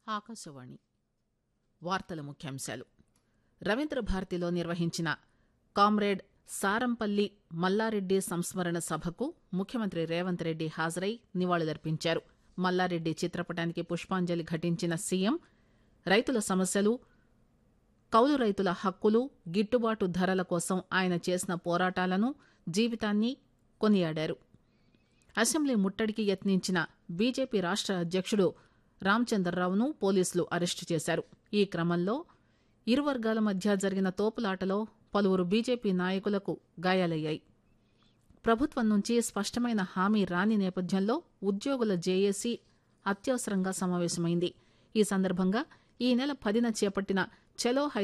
ఆకాశవాణి వార్తల ముఖ్యాంశాలు రవీంద్ర భారతిలో నిర్వహించిన కామ్రేడ్ సారంపల్లి మల్లారెడ్డి సంస్మరణ సభకు ముఖ్యమంత్రి రేవంత్ రెడ్డి హాజరై నివాళులర్పించారు మల్లారెడ్డి చిత్రపటానికి పుష్పాంజలి ఘటించిన సీఎం రైతుల సమస్యలు కౌలు రైతుల హక్కులు గిట్టుబాటు ధరల కోసం ఆయన చేసిన పోరాటాలను జీవితాన్ని కొనియాడారు అసెంబ్లీ ముట్టడికి యత్నించిన బీజేపీ రాష్ట అధ్యక్షుడు రామచంద్రరావును పోలీసులు అరెస్టు చేశారు ఈ క్రమంలో ఇరు వర్గాల మధ్య జరిగిన తోపులాటలో పలువురు బీజేపీ నాయకులకు గాయాలయ్యాయి ప్రభుత్వం నుంచి స్పష్టమైన హామీ రాని నేపథ్యంలో ఉద్యోగుల జేఏసీ అత్యవసరంగా సమావేశమైంది ఈ సందర్భంగా ఈ నెల పదిన చేపట్టిన చలో